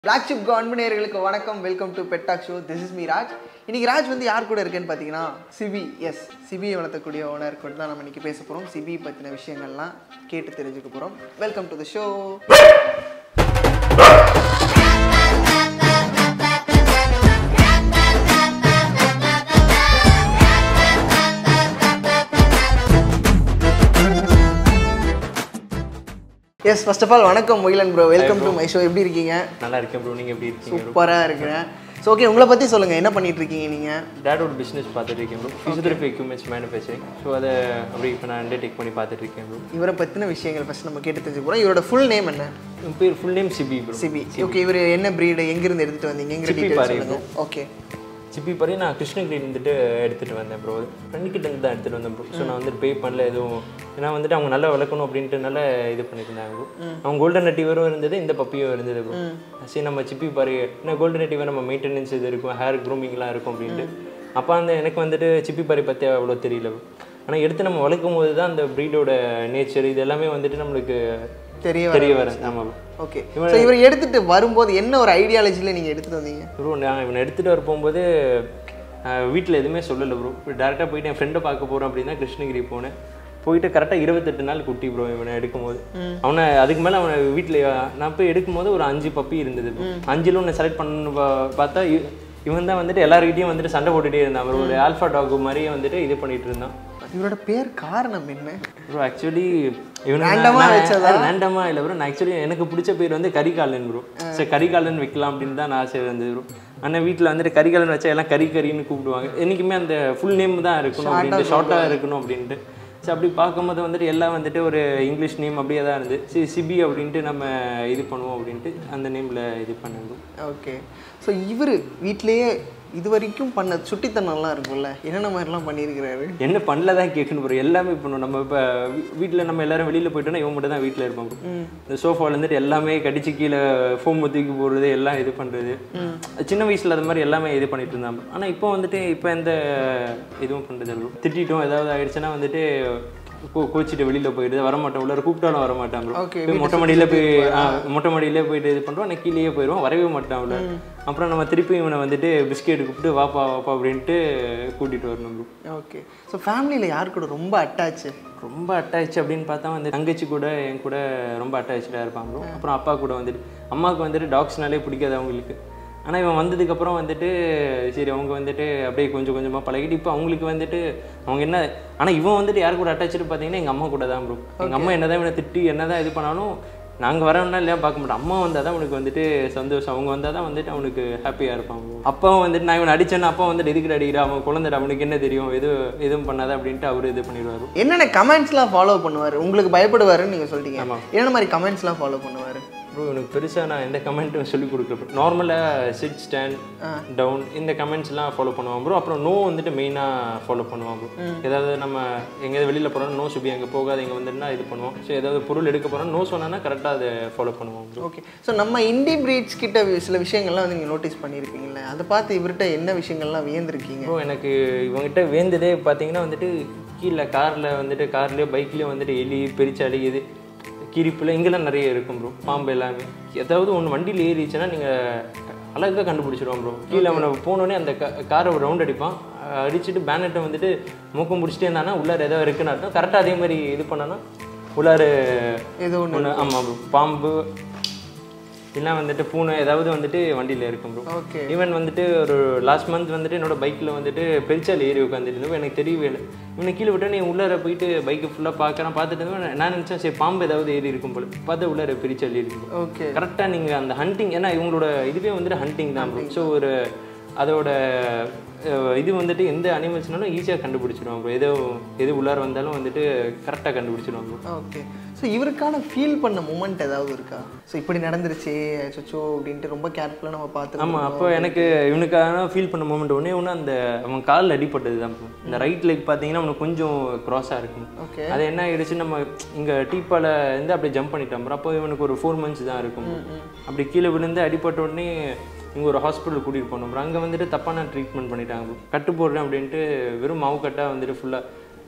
Black ship அன்பு நேயர்களுக்கு வணக்கம் welcome to pet talk show this is me Raj இன்னைக்கு ராஜ் வந்து யார் கூட இருக்கேன்னு பார்த்தீங்கன்னா சிபி எஸ் சிபியை வளர்த்தக்கூடிய ஓனர் கூட தான் நம்ம இன்னைக்கு பேச போகிறோம் சிபி பற்றின விஷயங்கள்லாம் கேட்டு தெரிஞ்சுக்க போகிறோம் welcome to the show yes first of all வணக்கம் மொயிலன் bro welcome to my show எப்படி இருக்கீங்க நல்லா இருக்கேன் ப்ரோ நீங்கள் எப்படி இருக்கீங்க bro? சூப்பராக இருக்கிறேன் ஸோ ஓகே உங்களை பற்றி சொல்லுங்கள் என்ன பண்ணிட்டு இருக்கீங்க நீங்கள் டேடோட பிஸ்னஸ் பார்த்துட்டு இருக்கேன் bro physiotherapy equipments manufacturing so அதை அப்படி இப்போ நான் அண்டர்டேக் பண்ணி பார்த்துட்டு இருக்கேன் ப்ரோ இவரை பற்றின விஷயங்கள் ஃபஸ்ட் நம்ம கேட்டு தெரிஞ்சுக்க போகிறோம் இவரோட ஃபுல் நேம் என்ன என் பேர் full name Sibi bro Sibi okay இவர் என்ன breed எங்கிருந்து எடுத்துட்டு வந்தீங்க எங்க சிப்பி டீடைல்ஸ் பாறை சொல்லுங்க ஓகே சிப்பி பறி நான் கிருஷ்ணகிரி இருந்துட்டு எடுத்துகிட்டு வந்தேன் ப்ரோ ஃப்ரெண்டுக்கிட்ட இருந்து தான் எடுத்துகிட்டு வந்தேன் ப்ரோ ஸோ நான் வந்துட்டு பே பண்ணல எதுவும் ஏன்னா வந்துட்டு அவங்க நல்லா வளர்க்கணும் அப்படின்ட்டு நல்லா இது பண்ணியிருந்தாங்க ப்ரோ அவங்க கோல்டன் நெட்டிவரும் இருந்தது இந்த பப்பியும் இருந்தது ப்ரோ சரி நம்ம சிப்பி பாரு என்ன கோல்டன் நெட்டிவர் நம்ம மெயின்டெனன்ஸ் இது இருக்கும் ஹேர் க்ரூமிங்லாம் இருக்கும் அப்படின்ட்டு அப்போ அந்த எனக்கு வந்துட்டு சிப்பி பாரி பற்றி அவ்வளோ தெரியல bro. ஆனால் எடுத்து நம்ம வளர்க்கும் போது தான் அந்த ப்ரீடோட நேச்சர் இது எல்லாமே வந்துட்டு நம்மளுக்கு தெரிய தெரிய வர ஆமாம் ஓகே ஸோ இவர் எடுத்துட்டு வரும்போது என்ன ஒரு ஐடியாலஜியில் நீங்கள் எடுத்துட்டு வந்தீங்க ப்ரோ நான் இவனை எடுத்துகிட்டு வர போகும்போது வீட்டில் எதுவுமே சொல்லலை ப்ரோ டேரெக்டாக போயிட்டு என் ஃப்ரெண்டை பார்க்க போகிறோம் அப்படின்னா கிருஷ்ணகிரி போனேன் போயிட்டு கரெக்டாக இருபத்தெட்டு நாள் குட்டி ப்ரோ இவனை எடுக்கும்போது அவனை அதுக்கு மேலே அவனை வீட்டில் நான் போய் எடுக்கும்போது ஒரு அஞ்சு பப்பி இருந்தது bro. அஞ்சுல ஒன்று செலக்ட் பண்ணு பா- பார்த்தா இ- இவன் தான் வந்துட்டு எல்லாருக்கிட்டையும் வந்துட்டு சண்டை போட்டுகிட்டே இருந்தான் bro. ஒரு ஆல்ஃபா டாக் மாதிரியே வந்துட்டு இது பண்ணிட்டு இருந்தான் இவரோட பேர் காரணம் என்ன ப்ரோ ஆக்சுவலி இவன் Random ஆ வச்சதா? ரேண்டமாக இல்லை ப்ரோ நான் ஆக்சுவலி எனக்கு பிடிச்ச பேர் வந்து கரிகாலன் ப்ரோ சரி கரிகாலன் வைக்கலாம் அப்படின்னு தான் நான் ஆசை இருந்தது ப்ரோ ஆனால் வீட்டில் வந்துட்டு கரிகாலன் வச்சா எல்லாம் கரி கரின்னு கூப்பிடுவாங்க என்றைக்குமே அந்த ஃபுல் நேம் தான் இருக்கணும் அப்படின்ட்டு ஷார்ட்டாக இருக்கணும் அப்படின்ட்டு சரி அப்படி பார்க்கும்போது வந்துட்டு எல்லாம் வந்துட்டு ஒரு இங்கிலீஷ் நேம் அப்படியே தான் இருந்து சரி சிபி அப்படின்ட்டு நம்ம இது பண்ணுவோம் அப்படின்ட்டு அந்த நேமில் இது பண்ணேன் bro. ஓகே ஸோ இவர் வீட்டிலேயே இது வரைக்கும் பண்ண சுட்டித்தனம்லாம் இருக்கும்ல என்னென்ன மாதிரிலாம் பண்ணியிருக்கிறாரு என்ன பண்ணல தான் கேட்கணும் ப்ரோ எல்லாமே பண்ணுவோம் நம்ம இப்போ வீட்டில் நம்ம எல்லாரும் வெளியில் போயிட்டோம்னா இவன் மட்டும் தான் வீட்டில் இருப்பான் bro. இந்த சோஃபாவில் இருந்துட்டு எல்லாமே கடிச்சு கீழே ஃபோம் தூக்கி போடுறது எல்லாம் இது பண்ணுறது சின்ன வயசில் அது மாதிரி எல்லாமே இது பண்ணிட்டு இருந்தான் bro. ஆனால் இப்போ வந்துட்டு இப்போ எந்த இதுவும் பண்ணுறது ப்ரோ திட்டிட்டோம் ஏதாவது ஆயிடுச்சுன்னா வந்துட்டு கோ கோச்சிட்டு வெளியில் போயிடுது வரமாட்டேன் உள்ளார கூப்பிட்டாலும் வரமாட்டான் bro. Okay, போய் மொட்டை மாடியில் போய் ஆ, மொட்டை மாடியிலே போயிட்டு இது பண்ணுறோம் நான் கீழேயே போயிடுவோம் வரவே மாட்டான் உள்ள அப்புறம் நம்ம திருப்பி இவனை வந்துட்டு பிஸ்கெட் கூப்பிட்டு வாப்பா வாப்பா அப்படின்ட்டு கூட்டிகிட்டு வரணும் bro. ஓகே ஸோ ஃபேமிலியில் யார் கூட ரொம்ப அட்டாச்சு ரொம்ப அட்டாச் அப்படின்னு பார்த்தா வந்து தங்கச்சி கூட என் கூட ரொம்ப அட்டாச்சாக இருப்பாங்க bro. அப்புறம் அப்பா கூட வந்துட்டு அம்மாவுக்கு வந்துட்டு டாக்ஸ்னாலே பிடிக்காது அவங்களுக்கு ஆனால் இவன் வந்ததுக்கப்புறம் வந்துட்டு சரி அவங்க வந்துட்டு அப்படியே கொஞ்சம் கொஞ்சமாக பழகிட்டு இப்போ அவங்களுக்கு வந்துட்டு அவங்க என்ன ஆனால் இவன் வந்துட்டு யார் கூட அட்டாச்சு பார்த்தீங்கன்னா எங்கள் அம்மா கூட தான் ப்ரோ எங்கள் அம்மா என்ன தான் இவனை திட்டி என்ன தான் இது பண்ணாலும் நாங்கள் வரணும்னா இல்லையா பார்க்க மாட்டோம் அம்மா வந்தால் தான் அவனுக்கு வந்துட்டு சந்தோஷம் அவங்க வந்தால் தான் வந்துட்டு அவனுக்கு ஹாப்பியாக இருப்பான் bro. அப்பாவும் வந்துட்டு நான் இவனை அடிச்சேன்னா அப்பா வந்துட்டு எதுக்கு அடிக்கிறா அவன் குழந்தைடா அவனுக்கு என்ன தெரியும் எது எதுவும் பண்ணாத அப்படின்ட்டு அவர் இது பண்ணிடுவார் என்னென்ன கமெண்ட்ஸ்லாம் ஃபாலோ பண்ணுவார் உங்களுக்கு பயப்படுவாருன்னு நீங்கள் சொல்லிட்டீங்க ஆமா. என்னென்ன மாதிரி கமெண்ட்ஸ்லாம் ஃபாலோ பண்ணுவார் ப்ரோ எனக்கு பெருசாக நான் எந்த கமெண்ட்டும் சொல்லி கொடுக்குறேன் நார்மலாக சிட் ஸ்டாண்ட் டவுன் இந்த கமெண்ட்ஸ்லாம் ஃபாலோ பண்ணுவான் ப்ரோ அப்புறம் நோ வந்துட்டு மெயினாக ஃபாலோ பண்ணுவான் ப்ரோ ஏதாவது நம்ம எங்கேயாவது வெளியில் போகிறோம் நோ சுபி அங்கே போகாது இங்கே வந்துட்டுனா இது பண்ணுவோம் ஸோ ஏதாவது பொருள் எடுக்க போகிறோம் நோ சொன்னான்னா கரெக்டாக அதை ஃபாலோ பண்ணுவோம் ப்ரோ ஓகே ஸோ நம்ம இண்டி பிரீட்ஸ் கிட்ட வி- சில விஷயங்கள்லாம் வந்து நீங்கள் நோட்டீஸ் பண்ணியிருப்பீங்கல்ல அதை பார்த்து இவர்கிட்ட என்ன விஷயங்கள்லாம் வியந்திருக்கீங்க ப்ரோ எனக்கு இவங்ககிட்ட வேந்ததே பார்த்தீங்கன்னா வந்துட்டு கீழே காரில் வந்துட்டு கார்லேயோ பைக்லேயோ வந்துட்டு எலி பெரிச்சாலி இது கிரிப்பில் இங்கெல்லாம் நிறைய இருக்கும் ப்ரோ பாம்பு எல்லாமே ஏதாவது ஒன்று வண்டியில் ஏறிச்சுன்னா நீங்கள் அழகாக கண்டுபிடிச்சிடுவோம் ப்ரோ கீழே அவனை போனோடனே அந்த காரை ரவுண்ட் அடிப்பான் அஹ் அடிச்சுட்டு பேனட்டை வந்துட்டு மூக்கம் பிடிச்சிட்டே இருந்தானா உள்ளார ஏதாவது இருக்குன்னு அர்த்தம் கரெக்டாக அதே மாதிரி இது பண்ணானா உள்ளார ஏதோ ஒன்று ஒன்று ஆமாம் ப்ரோ பாம்பு இல்லை வந்துட்டு பூனை ஏதாவது வந்துட்டு வண்டியில் இருக்கும் ப்ரோ ஓகே ஈவன் வந்துட்டு ஒரு லாஸ்ட் மந்த் வந்துட்டு என்னோட பைக்கில் வந்துட்டு பெருச்சால் ஏறி உட்காந்துட்டு இருந்தோம் எனக்கு தெரியவே இல்லை இவனை கீழே விட்டு நீ உள்ளார போயிட்டு பைக்கை ஃபுல்லாக பார்க்குறேன் பார்த்துட்டு இருந்தேன் நான் நினச்சேன் சரி பாம்பு ஏதாவது ஏறி இருக்கும் போல பார்த்தா உள்ளார பெருச்சால் ஏறி இருக்கும் ஓகே கரெக்டாக நீங்கள் அந்த ஹண்டிங் ஏன்னா இவங்களோட இதுவே வந்துட்டு ஹண்டிங் தான் ப்ரோ ஸோ ஒரு அதோட அஹ், இது வந்துட்டு எந்த அனிமல்ஸ்னாலும் ஈஸியாக கண்டுபிடிச்சிடுவாங்க ப்ரோ எதோ எது உள்ளார வந்தாலும் வந்துட்டு கரெக்டாக கண்டுபிடிச்சிடுவாங்க ப்ரோ ஓகே ஸோ இவருக்கான ஃபீல் பண்ண மூமெண்ட் ஏதாவது இருக்கா ஸோ இப்படி நடந்துருச்சு அச்சோ அப்படின்ட்டு ரொம்ப கேர்ஃபுல்லாக நம்ம பார்த்து ஆமாம் அப்போ எனக்கு இவனுக்கான ஃபீல் பண்ண மூமெண்ட் ஒன்றே ஒன்று அந்த அவன் காலில் அடிப்பட்டது தான் bro. இந்த ரைட் லெக் பார்த்தீங்கன்னா அவனுக்கு கொஞ்சம் க்ராஸாக இருக்கும் ஓகே அது என்ன ஆயிடுச்சு நம்ம இங்கே டீப்பால இருந்து அப்படியே ஜம்ப் பண்ணிட்டோம் bro. அப்போ இவனுக்கு ஒரு ஃபோர் மந்த்ஸ் தான் இருக்கும் அப்படி கீழே விழுந்து அடிபட்ட உடனே இங்கே ஒரு ஹாஸ்பிட்டல் கூட்டிகிட்டு போனோம் அங்கே வந்துட்டு தப்பான ட்ரீட்மெண்ட் பண்ணிட்டாங்க bro. கட்டு போடுறேன் அப்படின்ட்டு வெறும் மாவு கட்டாக வந்துட்டு ஃபுல்லாக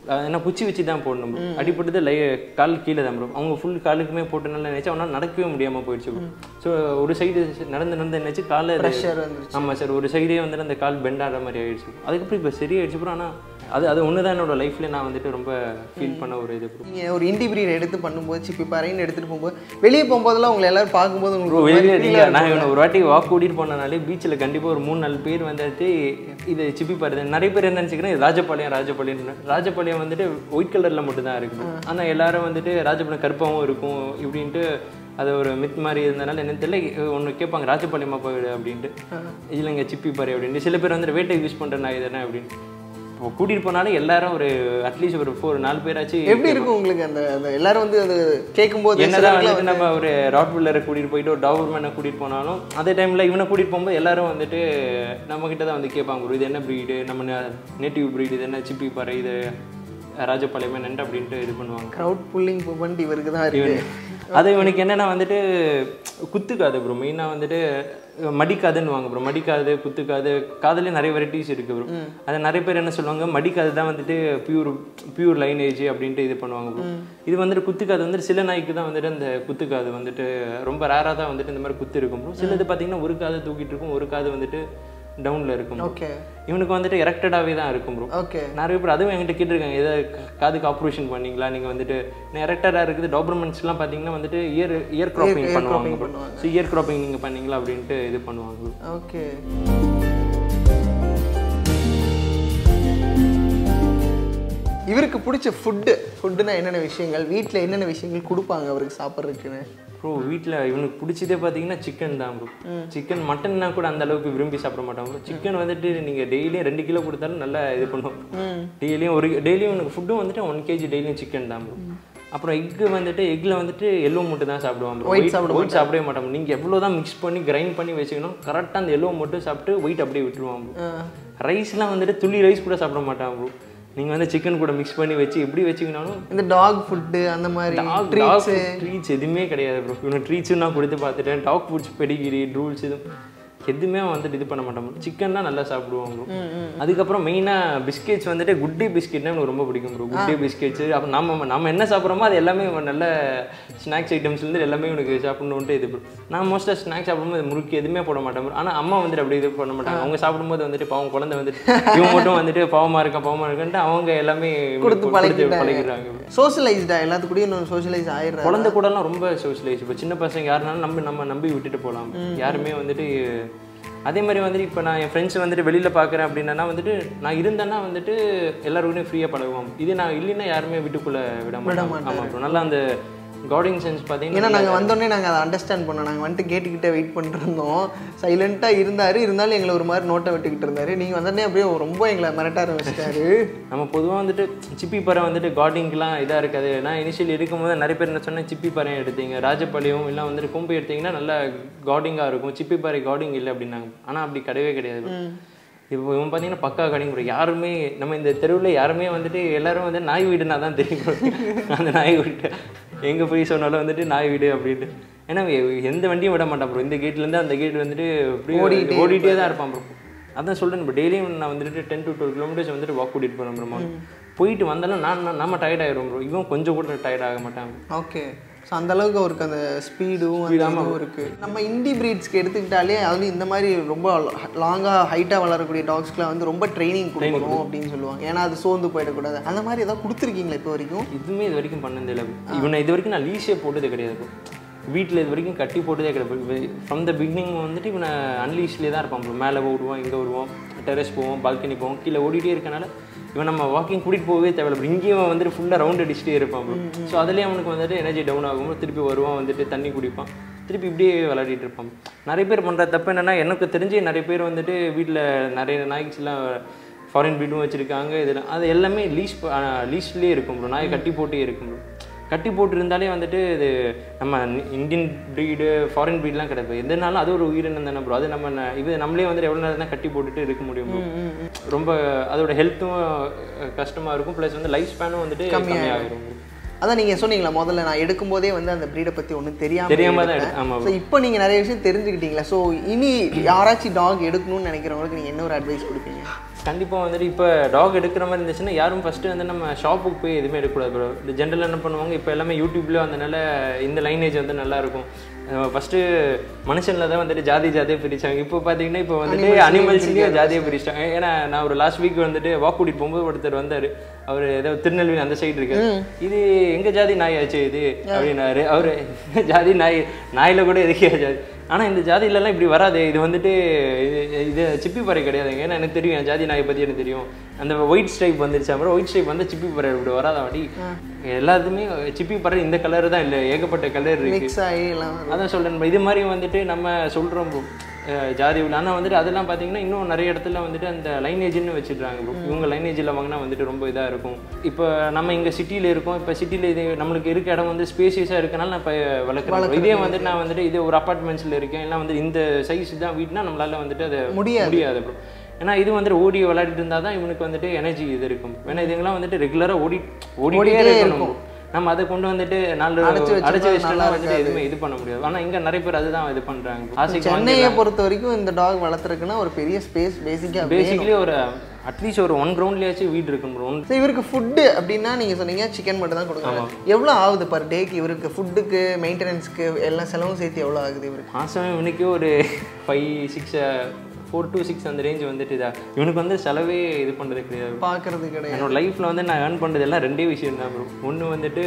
ஏன்னா குச்சி வச்சு தான் போடணும் bro. அடிபட்டது லை கால் கீழே தான் ப்ரோ அவங்க ஃபுல் காலுக்குமே போட்டனால நினைச்சு அவனால் நடக்கவே முடியாமல் போயிடுச்சு ப்ரோ ஸோ ஒரு சைடு நடந்து நடந்து நினைச்சு காலை அது- ப்ரெஷர் வந்துருச்சு ஆமாம் சார் ஒரு சைடே வந்துட்டு அந்த கால் பெண்ட் ஆகிற மாதிரி ஆயிடுச்சு அதுக்கப்புறம் இப்போ சரியாயிடுச்சு ப்ரோ ஆனால் அது அது ஒன்று தான் என்னோட லைஃப்ல நான் வந்துட்டு ரொம்ப ஃபீல் பண்ண ஒரு இது ப்ரோ நீங்கள் ஒரு இண்டி பிரீட் எடுத்து பண்ணும்போது சிப்பி பாறைன்னு எடுத்துகிட்டு போகும்போது வெளியே போகும்போதெல்லாம் உங்களை எல்லாரும் பார்க்கும்போது ப்ரோ உங்களுக்கு வெளியே நீங்க நான் இவனை ஒரு வாட்டி வாக் கூட்டிட்டு போனனாலே பீச்சில் கண்டிப்பாக ஒரு மூணு நாலு பேர் வந்துட்டு இது சிப்பி பாரு நிறைய பேர் என்ன நினச்சிக்கிறேன் இது ராஜபாளையம் ராஜபாளையம் ராஜபாளையம் வந்துட்டு ஒயிட் கலரில் மட்டும்தான் இருக்கு ஆனால் எல்லாரும் வந்துட்டு ராஜபாளையம் கருப்பாகவும் இருக்கும் இப்படின்ட்டு அது ஒரு மித் மாதிரி இருந்தனால என்ன தெரியல ஒன்று கேட்பாங்க ராஜபாளையமா போயிடு அப்படின்ட்டு இல்லைங்க சிப்பி பாரு அப்படின்ட்டு சில பேர் வந்துட்டு வேட்டை யூஸ் பண்ணுற நான் இதுனா அப்படின்னு இப்போ கூட்டிகிட்டு போனாலும் எல்லாரும் ஒரு அட்லீஸ்ட் ஒரு ஃபோர் நாலு பேராச்சு எப்படி இருக்கும் உங்களுக்கு அந்த அந்த எல்லாரும் வந்து அது கேட்கும்போது என்னதான் வந்துட்டு நம்ம ஒரு ராட் பில்லரை கூட்டிட்டு போயிட்டு ஒரு டாபர்மேனை கூட்டிட்டு போனாலும் அதே டைம்ல இவனை கூட்டிட்டு போகும்போது எல்லாரும் வந்துட்டு நம்ம கிட்ட தான் வந்து கேட்பாங்க bro, இது என்ன ப்ரீடு நம்ம நேட்டிவ் ப்ரீடு இது என்ன சிப்பி பாறை இது ராஜபாளையமே நண்டு அப்படின்ட்டு இது பண்ணுவாங்க க்ரௌட் புல்லிங் மூமெண்ட் இவருக்கு தான் இருக்கு அது இவனுக்கு என்னன்னா வந்துட்டு குத்துக்காது ப்ரோ மெயினாக வந்துட்டு மடிக்காதுன்னு வாங்க ப்ரோ மடிக்காது குத்துக்காது காதுலேயே நிறைய வெரைட்டிஸ் இருக்கு ப்ரோ அது நிறைய பேர் என்ன சொல்லுவாங்க மடிக்காது தான் வந்துட்டு பியூர் பியூர் லைனேஜ் அப்படின்ட்டு இது பண்ணுவாங்க ப்ரோ இது வந்துட்டு குத்துக்காது வந்துட்டு சில நாய்க்கு தான் வந்துட்டு அந்த குத்துக்காது வந்துட்டு ரொம்ப ரேராக தான் வந்துட்டு இந்த மாதிரி குத்து இருக்கும் ப்ரோ சிலது பார்த்தீங்கன்னா ஒரு காது தூக்கிட்டு இருக்கும் ஒரு காது வந்துட்டு டவுனில் இருக்கும் bro. ஓகே இவனுக்கு வந்துட்டு எரெக்டடாகவே தான் இருக்கும் ப்ரோ ஓகே நிறைய பேர் அதுவும் என்கிட்ட கேட்டிருக்காங்க எதை காதுக்கு ஆப்ரேஷன் பண்ணீங்களா நீங்கள் வந்துட்டு எரெக்டராக இருக்குது டாபர்மெண்ட்ஸ்லாம் பார்த்தீங்கன்னா வந்துட்டு இயர் இயர் கிராப்பிங் பண்ணுவாங்க பண்ணுவாங்க. ஸோ இயர் கிராப்பிங் நீங்கள் பண்ணீங்களா அப்படின்ட்டு இது பண்ணுவாங்க ஓகே இவருக்கு பிடிச்ச ஃபுட்டு ஃபுட்டுனா என்னென்ன விஷயங்கள் வீட்டில் என்னென்ன விஷயங்கள் கொடுப்பாங்க அவருக்கு சாப்பிட்றதுக்குன்னு ப்ரோ வீட்டில் இவனுக்கு பிடிச்சதே பார்த்தீங்கன்னா சிக்கன் தான் ப்ரோ சிக்கன் மட்டன்னா கூட அந்த அளவுக்கு விரும்பி சாப்பிட மாட்டான் ப்ரோ சிக்கன் வந்துட்டு நீங்கள் டெய்லியும் ரெண்டு கிலோ கொடுத்தாலும் நல்லா இது பண்ணுவோம் டெய்லியும் ஒரு டெய்லியும் உனக்கு ஃபுட்டும் வந்துட்டு ஒன் கேஜி டெய்லியும் சிக்கன் தான் ப்ரோ அப்புறம் எக்கு வந்துட்டு எக்கில் வந்துட்டு எல்லோ மட்டும் தான் சாப்பிடுவான் ப்ரோ ஒயிட் ஒயிட் சாப்பிடவே மாட்டான் நீங்கள் எவ்வளோ தான் மிக்ஸ் பண்ணி கிரைண்ட் பண்ணி வச்சுக்கணும் கரெக்டாக அந்த எல்லோ மட்டும் சாப்பிட்டு ஒயிட் அப்படியே விட்டுருவான் ப்ரோ ரைஸ்லாம் வந்துட்டு துள்ளி ரைஸ் கூட சாப்பிட மாட்டான் ப்ரோ நீங்கள் வந்து சிக்கன் கூட மிக்ஸ் பண்ணி வச்சு எப்படி வச்சுக்கினாலும் இந்த டாக் ஃபுட்டு அந்த மாதிரி ட்ரீட்ஸ் ட்ரீட்ஸ் எதுவுமே கிடையாது ப்ரோ இவனை ட்ரீட்ஸும் நான் கொடுத்து பார்த்துட்டேன் டாக் ஃபுட்ஸ் பெடிகிரி ரூல்ஸ் இது எதுவுமே அவன் வந்துட்டு இது பண்ண மாட்டான் ப்ரோ சிக்கன் தான் நல்லா சாப்பிடுவான் ப்ரோ அதுக்கப்புறம் மெயினாக பிஸ்கெட்ஸ் வந்துட்டு குட் டே பிஸ்கெட்னா எனக்கு ரொம்ப பிடிக்கும் ப்ரோ குட் டே பிஸ்கெட்ஸ் அப்புறம் நம்ம நம்ம என்ன சாப்பிட்றோமோ அது எல்லாமே இவன் நல்ல ஸ்நாக்ஸ் ஐட்டம்ஸ்லேருந்து எல்லாமே இவனுக்கு சாப்பிடணுன்ட்டு இது ப்ரோ நான் மோஸ்ட்டாக ஸ்நாக்ஸ் சாப்பிடும்போது முறுக்கு எதுவுமே போட மாட்டேன் ப்ரோ ஆனால் அம்மா வந்துட்டு அப்படி இது பண்ண மாட்டாங்க அவங்க சாப்பிடும்போது வந்துட்டு பாவம் குழந்தை வந்துட்டு இவன் மட்டும் வந்துட்டு பாவமாக இருக்கான் பாவமாக இருக்கான்ட்டு அவங்க எல்லாமே கொடுத்து பழகிட்டாங்க. பழகிடுறாங்க bro. சோஷியலைஸ்டா எல்லாத்துக்கூடயும் சோஷியலைஸ் ஆயிடுறாரு குழந்தை கூடலாம் ரொம்ப சோஷியலைஸ் இப்போ சின்ன பசங்க யாருனாலும் நம்ம நம்ம நம்பி விட்டுட்டு போகலாம் யாருமே வந்துட்டு அதே மாதிரி வந்துட்டு இப்போ நான் என் ஃப்ரெண்ட்ஸ் வந்துட்டு வெளியில் பார்க்குறேன் அப்படின்னா வந்துட்டு நான் இருந்தேன்னா வந்துட்டு எல்லாருக்கூடயும் ஃப்ரீயாக பழகுவோம் இது நான் இல்லைன்னா யாருமே வீட்டுக்குள்ளே விட மாட்டோம் ஆமாம் ப்ரோ நல்லா அந்த கார்டிங் சென்ஸ் ஏன்னா பார்த்தீங்கன்னா நாங்கள் வந்தோடனே நாங்கள் அதை அண்டர்ஸ்டாண்ட் பண்ணோம் நாங்கள் வந்துட்டு கேட்டுக்கிட்டே வெயிட் பண்ணிருந்தோம் சைலண்ட்டாக இருந்தார் இருந்தாலும் எங்களை ஒரு மாதிரி நோட்டை விட்டுக்கிட்டு இருந்தார் நீங்கள் வந்தோடனே அப்படியே ரொம்ப எங்களை மிரட்ட ஆரம்பிச்சிட்டாரு நம்ம பொதுவாக வந்துட்டு சிப்பி பறை வந்துட்டு கார்டிங்க்குலாம் இதாக இருக்காது நான் இனிஷியல் எடுக்கும்போது நிறைய பேர் என்ன சொன்னேன் சிப்பி பறை எடுத்தீங்க ராஜபாளையம் இல்லை வந்துட்டு கொம்பு எடுத்தீங்கன்னா நல்லா கார்டிங்காக இருக்கும் சிப்பி பறை கார்டிங் இல்லை அப்படின்னாங்க ஆனால் அப்படி கிடையவே கிடையாது இப்போ இவன் பார்த்தீங்கன்னா பக்கா கார்டிங் bro. யாருமே நம்ம இந்த தெருவில் யாருமே வந்துட்டு எல்லாரும் வந்து நாய் வீடுனா தான் தெரியும் bro. அந்த நாய் வீடு எங்கே போய் சொன்னாலும் வந்துட்டு நாய் வீடு அப்படின்ட்டு ஏன்னா எ- எந்த வண்டியும் விட மாட்டான் ப்ரோ இந்த கேட்லேருந்து அந்த கேட் வந்துட்டு அப்படியே ஓடிட்டே தான் இருப்பான் ப்ரோ அதான் சொல்றேன் இப்போ டெய்லியும் நான் வந்துட்டு டென் டு டுவெல் கிலோமீட்டர்ஸ் வந்துட்டு வாக் கூட்டிட்டு போகிறேன் ப்ரோ போயிட்டு வந்தாலும் நான் நான் நம்ம டயர்ட் ஆயிரும் ப்ரோ இவன் கொஞ்சம் கூட டயர்ட் ஆக மாட்டான் ஓகே ஸோ அந்த அளவுக்கு அவருக்கு அந்த ஸ்பீடும் அந்த இதுவும் இருக்கு நம்ம இண்டி பிரீட்ஸ்க்கு எடுத்துக்கிட்டாலே அதுவும் இந்த மாதிரி ரொம்ப லாங்காக ஹைட்டாக வளரக்கூடிய டாக்ஸ்க்குலாம் வந்து ரொம்ப ட்ரைனிங் கொடுக்கணும் அப்படின்னு சொல்லுவாங்க ஏன்னா அது சோர்ந்து போயிடக்கூடாது அந்த மாதிரி ஏதாவது கொடுத்துருக்கீங்களா இப்போ வரைக்கும் இதுவுமே இது வரைக்கும் பண்ணது இல்லை இவனை இது வரைக்கும் நான் லீஸே போட்டது கிடையாது வீட்டில் இது வரைக்கும் கட்டி போட்டதே கிடையாது ஃப்ரம் த பிகினிங் வந்துட்டு இவனை அன்லீஸ்லேயே தான் இருப்பான் bro. மேலே ஓடுவான் இங்கே வருவான் டெரஸ் போவோம் பால்கனி போவோம் கீழே ஓடிட்டே இருக்கனால இவன் நம்ம வாக்கிங் கூட்டிகிட்டு போகவே தேவையில்ல bro. இங்கேயும் அவன் வந்துட்டு ஃபுல்லாக ரவுண்ட் அடிச்சுட்டே இருப்பான் ப்ரோ ஸோ அதுலேயே அவனுக்கு வந்துட்டு எனர்ஜி டவுன் ஆகும் திருப்பி வருவான் வந்துட்டு தண்ணி குடிப்பான் திருப்பி இப்படியே விளையாடிட்டு இருப்பான் நிறைய பேர் பண்ணுற தப்பு என்னன்னா எனக்கு தெரிஞ்சு நிறைய பேர் வந்துட்டு வீட்டில் நிறைய நாய்க்குலாம் ஃபாரின் பீடும் வச்சுருக்காங்க இதெல்லாம் அது எல்லாமே லீஸ் லீஸ்லேயே இருக்கும் ப்ரோ நாய் கட்டி போட்டே இருக்கும் ப்ரோ கட்டி போட்டு இருந்தாலே வந்துட்டு இது நம்ம இந்தியன் ப்ரீடு ஃபாரின் ப்ரீட்லாம் கிடையாது எதுனாலும் அது ஒரு உயிரினம் தானே ப்ரோ அது நம்ம ந- இது நம்மளே வந்துட்டு எவ்வளோ நேரம் தான் கட்டி போட்டுட்டு இருக்க முடியும் bro. ரொம்ப அதோட ஹெல்த்தும் கஷ்டமாக இருக்கும் ப்ளஸ் வந்து லைஃப் ஸ்பேனும் வந்துட்டு கம்மியாகிடும் அதான் நீங்கள் சொன்னீங்களா முதல்ல நான் எடுக்கும்போதே வந்து அந்த ப்ரீடை பற்றி ஒன்றும் தெரியாமல் தெரியாம தான் எடுத்தேன் ஆமாம் ஸோ இப்போ நீங்கள் நிறைய விஷயம் தெரிஞ்சுக்கிட்டீங்களா ஸோ இனி யாராச்சும் டாக் எடுக்கணும்னு நினைக்கிறவங்களுக்கு நீங்கள் என்ன ஒரு அட்வைஸ் கொடுப்பீங்க கண்டிப்பாக வந்துட்டு இப்போ டாக் எடுக்கிற மாதிரி இருந்துச்சுன்னா யாரும் ஃபஸ்ட்டு வந்து நம்ம ஷாப்புக்கு போய் எதுவுமே எடுக்கக்கூடாது ப்ரோ இந்த ஜென்ரல் என்ன பண்ணுவாங்க இப்போ எல்லாமே யூடியூப்லேயே வந்தனால இந்த லைனேஜ் வந்து நல்லா இருக்கும் ஃபஸ்ட்டு மனுஷனில் தான் வந்துட்டு ஜாதி ஜாதியாக பிரிச்சாங்க இப்போ பார்த்தீங்கன்னா இப்போ வந்துட்டு அனிமல்ஸ்லேயே ஜாதியாக பிரிச்சிட்டாங்க ஏன்னா நான் ஒரு லாஸ்ட் வீக் வந்துட்டு வாக் கூட்டிட்டு போகும்போது ஒருத்தர் வந்தார் அவர் ஏதோ திருநெல்வேலி அந்த சைடு இருக்கு இது எங்க ஜாதி நாய் ஆச்சு இது அப்படின்னாரு அவரு ஜாதி நாய் நாயில கூட எதுக்கே ஜாதி ஆனா இந்த ஜாதியிலலாம் இப்படி வராது இது வந்துட்டு இது- இது சிப்பி பறை கிடையாதுங்க ஏன்னா எனக்கு தெரியும் என் ஜாதி நாயை பத்தி எனக்கு தெரியும் அந்த ஒயிட் ஸ்ட்ரைப் வந்துருச்சு அப்புறம் ஒயிட் ஸ்ட்ரைப் வந்து சிப்பி பறை இப்படி வராதா வாடி எல்லாத்துமே சிப்பி பறை இந்த கலர் தான் இல்லை ஏகப்பட்ட கலர் இருக்கு மிக்ஸ் ஆகி எல்லாம் வரும். அதான் சொல்றேன் இது மாதிரி வந்துட்டு நம்ம சொல்றோம் bro. அஹ் ஜாதி உள்ள ஆனால் வந்துட்டு அதெல்லாம் பார்த்தீங்கன்னா இன்னும் நிறைய இடத்துல வந்துட்டு அந்த லைனேஜ்னு வச்சிடுறாங்க bro. இவங்க லைனேஜில் வாங்கினா வந்துட்டு ரொம்ப இதாக இருக்கும் இப்போ நம்ம இங்கே சிட்டியில் இருக்கோம் இப்போ சிட்டியில் இது நம்மளுக்கு இருக்க இடம் வந்து ஸ்பேசியஸாக இருக்கனால நான் இப்போ வளர்க்குறேன் இதே வந்துட்டு நான் வந்துட்டு இது ஒரு அப்பார்ட்மெண்ட்ஸில் இருக்கேன் எல்லாம் வந்து இந்த சைஸ் தான் வீட்னா நம்மளால வந்துட்டு அதை முடியாது. முடியாது ப்ரோ ஏன்னா இது வந்துட்டு ஓடி விளையாடிட்டு இருந்தால் தான் இவனுக்கு வந்துட்டு எனர்ஜி இது இருக்கும் ஏன்னா இதுங்கெல்லாம் வந்துட்டு ரெகுலராக ஓடி ஓடிட்டே ஓடிட்டே இருக்கணும் bro. நம்ம அதை கொண்டு வந்துட்டு நாலு அடைச்சு வச்சிருந்தா அடைச்சு வச்சுட்டா நல்லா வந்துட்டு எதுவுமே இது பண்ண முடியாது ஆனா இங்க நிறைய பேர் அதுதான் இது பண்றாங்க ஆசைக்கு சென்னையை பொறுத்த வரைக்கும் இந்த டாக் வளர்த்துறதுக்குன்னா ஒரு பெரிய ஸ்பேஸ் பேசிக்காக பேசிக்கலி ஒரு அட்லீஸ்ட் ஒரு ஒன் கிரவுண்ட்லயாச்சும் வீடு இருக்கும் bro. ஒன் ஸோ இவருக்கு ஃபுட்டு அப்படின்னா நீங்கள் சொன்னீங்க சிக்கன் மட்டும் தான் கொடுக்குறாங்க எவ்வளோ ஆகுது பர் டேக்கு இவருக்கு ஃபுட்டுக்கு மெயின்டெனன்ஸ்க்கு எல்லாம் செலவும் சேர்த்து எவ்வளோ ஆகுது இவருக்கு மாசம் இவனுக்கு ஒரு five six four to six அந்த ரேஞ்ச் வந்துட்டு இதா இவனுக்கு வந்து செலவே இது பண்றது கிடையாது பார்க்கறது கிடையாது என்னோட லைஃப்ல வந்து நான் ஏர்ன் பண்றது எல்லாம் ரெண்டே விஷயம் தான் ப்ரோ ஒன்று வந்துட்டு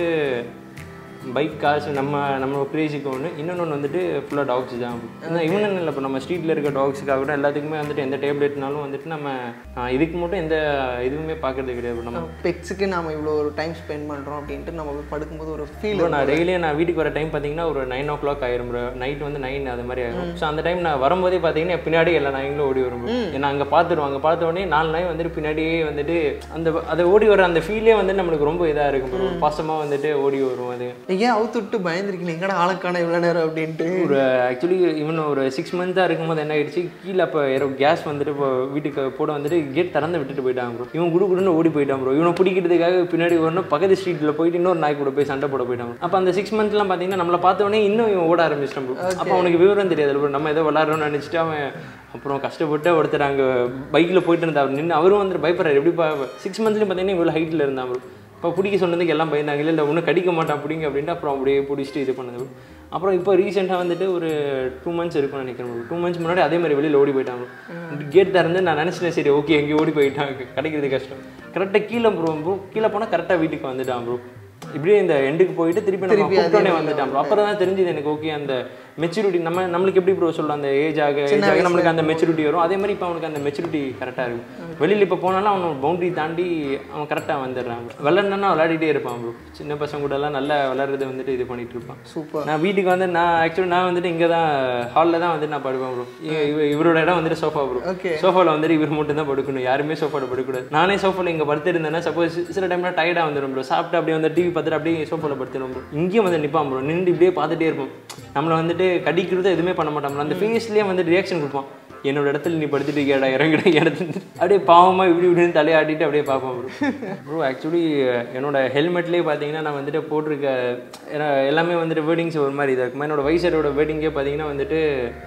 பைக் காசு நம்ம நம்ம கிரேஸுக்கு ஒன்று இன்னொன்று வந்துட்டு ஃபுல்லாக டாக்ஸ் தான் ஏன்னா இவனு இல்லை இப்போ நம்ம ஸ்ட்ரீட்டில் இருக்க டாக்ஸுக்காக கூட எல்லாத்துக்குமே வந்துட்டு எந்த டேப்லெட்னாலும் வந்துட்டு நம்ம ஆஹ், இதுக்கு மட்டும் எந்த இதுவுமே பார்க்கறது கிடையாது bro. நம்ம பெட்ஸுக்கு நாம இவ்வளோ ஒரு டைம் ஸ்பெண்ட் பண்ணுறோம் அப்படின்ட்டு நம்ம போய் படுக்கும்போது ஒரு ஃபீல் ப்ரோ நான் டெய்லியும் நான் வீட்டுக்கு வர டைம் பார்த்தீங்கன்னா ஒரு நைன் ஓ கிளாக் ஆயிரும் ப்ரோ நைட் வந்து நைன் அது மாதிரி ஆயிரும் ஸோ அந்த டைம் நான் வரும்போதே பார்த்தீங்கன்னா பின்னாடி எல்லா நாய்களும் ஓடி வரும் bro. ஏன்னா அங்கே பார்த்துருவாங்க பார்த்த உடனே நாலு நாய் வந்துட்டு பின்னாடியே வந்துட்டு அந்த அதை ஓடி வர அந்த ஃபீலே வந்து நம்மளுக்கு ரொம்ப இதாக இருக்கும் ப்ரோ பாசமாக வந்துட்டு ஓடி வரும் அது ஏன் அவுத்து விட்டு பயந்துருக்கீங்க எங்கடா ஆளுக்கான இவ்வளோ நேரம் அப்படின்ட்டு ஒரு ஆக்சுவலி இவன் ஒரு சிக்ஸ் மந்த்தாக இருக்கும்போது என்ன ஆயிடுச்சு கீழே அப்போ யாரோ கேஸ் வந்துட்டு இப்போ வீட்டுக்கு போட வந்துட்டு கேட் திறந்து விட்டுட்டு போயிட்டாங்க ப்ரோ இவன் குடு குடுன்னு ஓடி போயிட்டான் ப்ரோ இவனை பிடிக்கிறதுக்காக பின்னாடி வரணும் பக்கத்து ஸ்ட்ரீட்டில் போயிட்டு இன்னொரு நாய் கூட போய் சண்டை போட போயிட்டான் bro. அப்போ அந்த சிக்ஸ் மந்த்லாம் பார்த்தீங்கன்னா நம்மளை பார்த்த உடனே இன்னும் இவன் ஓட ஆரம்பிச்சிட்டான் ப்ரோ அப்போ அவனுக்கு விவரம் தெரியாது ப்ரோ நம்ம ஏதோ விளாட்றோம்னு நினச்சிட்டு அவன் அப்புறம் கஷ்டப்பட்டு ஒருத்தர் அங்கே பைக்கில் போயிட்டு இருந்தா அவர் நின்று அவரும் வந்துட்டு பயப்படுறாரு எப்படிப்பா சிக்ஸ் மந்த்லேயும் பார்த்தீங்கன்னா இவ்வளோ ஹைட்டில் இருந்தான் ப்ரோ இப்போ பிடிக்க சொன்னதுக்கு எல்லாம் பயந்தாங்க இல்லை இல்லை ஒன்றும் கடிக்க மாட்டான் பிடிங்க அப்படின்ட்டு அப்புறம் அப்படியே பிடிச்சிட்டு இது பண்ணது bro. அப்புறம் இப்போ ரீசெண்டாக வந்துட்டு ஒரு டூ மந்த்ஸ் இருக்கும்னு நினைக்கிறேன் டூ மந்த்ஸ் முன்னாடி அதே மாதிரி வெளியில் ஓடி போயிட்டாங்க கேட் திறந்து நான் நினச்சிட்டேன் சரி ஓகே எங்கேயும் ஓடி போயிட்டாங்க கிடைக்கிறது கஷ்டம் கரெக்டாக கீழே ப்ரோ ப்ரோ கீழே போனால் கரெக்டாக வீட்டுக்கு வந்துட்டான் ப்ரோ இப்படியே இந்த எண்டுக்கு போயிட்டு திருப்பி நம்ம திருப்பி அதே கூப்பிட்டோன்னே வழியில வந்துட்டான் ப்ரோ அப்புறம் தான் தெரிஞ்சது எனக்கு ஓகே அந்த மெச்சூரிட்டி நம்ம நம்மளுக்கு எப்படி ப்ரோ சொல்லலாம் அந்த ஏஜ் ஆக ஏஜ் ஆக நம்மளுக்கு அந்த மெச்சூரிட்டி வரும் அதே மாதிரி இப்போ அவனுக்கு அந்த மெச்சூரிட்டி கரெக்டாக இருக்கும் வெளியில் இப்போ போனாலும் அவன் பவுண்டரி தாண்டி அவன் கரெக்டாக வந்துடுறான் விளாட்னா விளையாடிட்டே இருப்பான் ப்ரோ சின்ன பசங்க கூட எல்லாம் நல்லா விளாட்றது வந்துட்டு இது பண்ணிட்டு இருப்பான் சூப்பர் நான் வீட்டுக்கு வந்து நான் ஆக்சுவலி நான் வந்துட்டு இங்கே தான் ஹாலில் தான் வந்துட்டு நான் படுப்பேன் ப்ரோ இவரோட இடம் வந்துட்டு சோஃபா ப்ரோ ஓகே சோஃபாவில் வந்துட்டு இவர் மட்டும் தான் படுக்கணும் யாருமே சோஃபாவில் படுக்கக்கூடாது நானே சோஃபாவில் இங்கே படுத்திருந்தேன்னா சப்போஸ் சில டைம்ல டயர்டாக வந்துடும் ப்ரோ சாப்பிட்டு அப்படியே வந்து டிவி பார்த்துட்டு அப்படியே சோஃபாவில் படுத்துடும் ப்ரோ இங்கேயும் வந்து நிற்பான் ப்ரோ நின்று இப்படியே பார்த்துட்டே இருப்போம் நம்மளை வந்துட்டு கடிக்கிறது எதுவுமே பண்ண மாட்டான் bro. அந்த ஃபேஸ்லேயே வந்து ரியாக்ஷன் கொடுப்பான் என்னோட இடத்துல நீ படுத்துட்டு இருக்கியாடா இறங்கிட இடத்துல அப்படியே பாவமாக இப்படி இப்படின்னு தலையாட்டிட்டு அப்படியே பார்ப்போம் ப்ரோ ப்ரோ ஆக்சுவலி என்னோட ஹெல்மெட்லேயே பார்த்தீங்கன்னா நான் வந்துட்டு போட்டிருக்க ஏன்னா எல்லாமே வந்துட்டு வேர்டிங்ஸ் ஒரு மாதிரி இதாக இருக்கும் என்னோட வைசரோட வேர்டிங்கே பார்த்தீங்கன்னா வந்துட்டு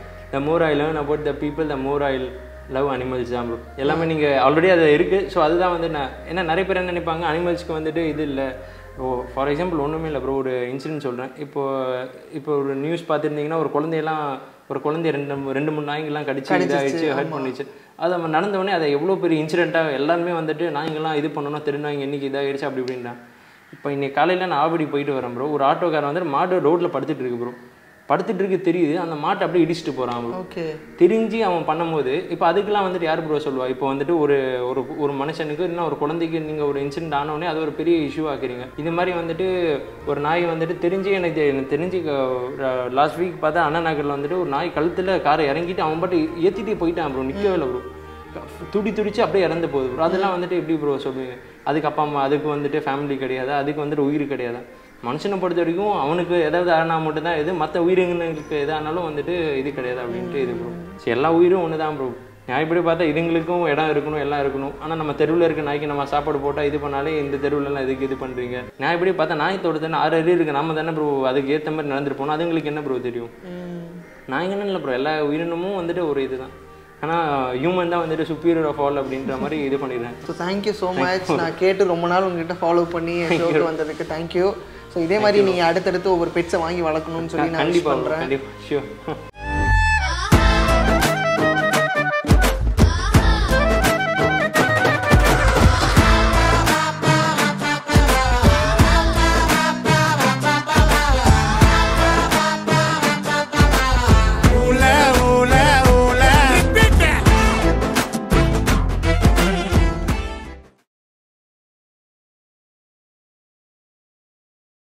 the more I learn about the people the more I love animals தான் ப்ரோ எல்லாமே நீங்கள் ஆல்ரெடி அது இருக்குது ஸோ அதுதான் வந்து நான் ஏன்னா நிறைய பேர் என்ன நினைப்பாங்க அனிமல்ஸ்க்கு வந்துட்டு இது இல்லை ஓ ஃபார் எக்ஸாம்பிள் ஒன்றுமே இல்லை ப்ரோ ஒரு இன்சிடென்ட் சொல்கிறேன் இப்போ இப்போ ஒரு நியூஸ் பார்த்துருந்தீங்கன்னா ஒரு குழந்தையெல்லாம் ஒரு குழந்தைய ரெண்டு மூ- ரெண்டு மூணு நாய்ங்கெல்லாம் கடிச்சு இதாகிடுச்சு ஹர்ட் பண்ணிச்சு அது அவன் நடந்தவொடனே அதை எவ்வளோ பெரிய இன்சிடெண்ட்டாக எல்லாருமே வந்துட்டு நாய்ங்கெல்லாம் இது பண்ணணும் திருநாய்ங்க இன்னைக்கு இதாகிடுச்சு அப்படி இப்படின்றான் இப்போ இன்னைக்கு காலையில் நான் ஆவடி போயிட்டு வரேன் ப்ரோ ஒரு ஆட்டோக்காரன் வந்துட்டு மாடு ரோட்டில் படுத்துட்டு இருக்கு ப்ரோ படுத்துட்டு இருக்கு தெரியுது அந்த மாட்டை அப்படியே இடிச்சிட்டு போகிறான் ப்ரோ ஓகே தெரிஞ்சு அவன் பண்ணும்போது இப்போ அதுக்கெல்லாம் வந்துட்டு யார் ப்ரோ சொல்லுவா இப்போ வந்துட்டு ஒரு ஒரு ஒரு மனுஷனுக்கு இன்னும் ஒரு குழந்தைக்கு நீங்கள் ஒரு இன்சிடென்ட் ஆனோடனே அது ஒரு பெரிய இஷ்யூ ஆக்குறீங்க இது மாதிரி வந்துட்டு ஒரு நாய் வந்துட்டு தெரிஞ்சு எனக்கு தெ- எனக்கு தெரிஞ்சு லாஸ்ட் வீக் பார்த்தா அண்ணா நகரில் வந்துட்டு ஒரு நாய் கழுத்தில் காரை இறங்கிட்டு அவன் பாட்டு ஏற்றிட்டு போயிட்டான் ப்ரோ நிற்கவே இல்லை ப்ரோ துடி துடிச்சு அப்படியே இறந்து போகுது ப்ரோ அதெல்லாம் வந்துட்டு எப்படி ப்ரோ சொல்லுவீங்க அதுக்கு அப்பா அம்மா அதுக்கு வந்துட்டு ஃபேமிலி கிடையாது அதுக்கு வந்துட்டு உயிர் கிடையாது மனுஷனை பொறுத்த வரைக்கும் அவனுக்கு ஏதாவது ஆனா மட்டும் தான் இது மற்ற உயிரினங்களுக்கு எதானாலும் வந்துட்டு இது கிடையாது அப்படின்ட்டு இது ப்ரோ சரி எல்லா உயிரும் ஒன்று தான் ப்ரோ நியாயப்படி பார்த்தா இதுங்களுக்கும் இடம் இருக்கணும் எல்லாம் இருக்கணும் ஆனால் நம்ம தெருவில் இருக்க நாய்க்கு நம்ம சாப்பாடு போட்டால் இது பண்ணாலே இந்த தெருவுலலாம் இதுக்கு இது பண்ணுறீங்க நியாயப்படி பார்த்தா நாய் தோட்டத்தை ஆறு அறிவு இருக்கு நம்ம தானே ப்ரோ அதுக்கு ஏற்ற மாதிரி நடந்துட்டு போனோம் அதுங்களுக்கு என்ன ப்ரோ தெரியும் நாய்ங்கன்னு இல்லை ப்ரோ எல்லா உயிரினமும் வந்துட்டு ஒரு இதுதான் ஆனால் ஹியூமன் தான் வந்துட்டு சுப்பீரியர் ஆஃப் ஆல் அப்படின்ற மாதிரி இது பண்ணிடுறேன் ஸோ தேங்க்யூ ஸோ மச் நான் கேட்டு ரொம்ப நாள் உங்ககிட்ட ஃபாலோ பண்ணி ஷோக்கு வந்ததுக்கு தேங்க்யூ ஸோ இதே மாதிரி நீங்கள் அடுத்தடுத்து ஒவ்வொரு பெட்ஸை வாங்கி வளர்க்கணும்னு சொல்லி நான் wish கண்டிப்பாக பண்றேன் கண்டிப்பாக ஷியோர்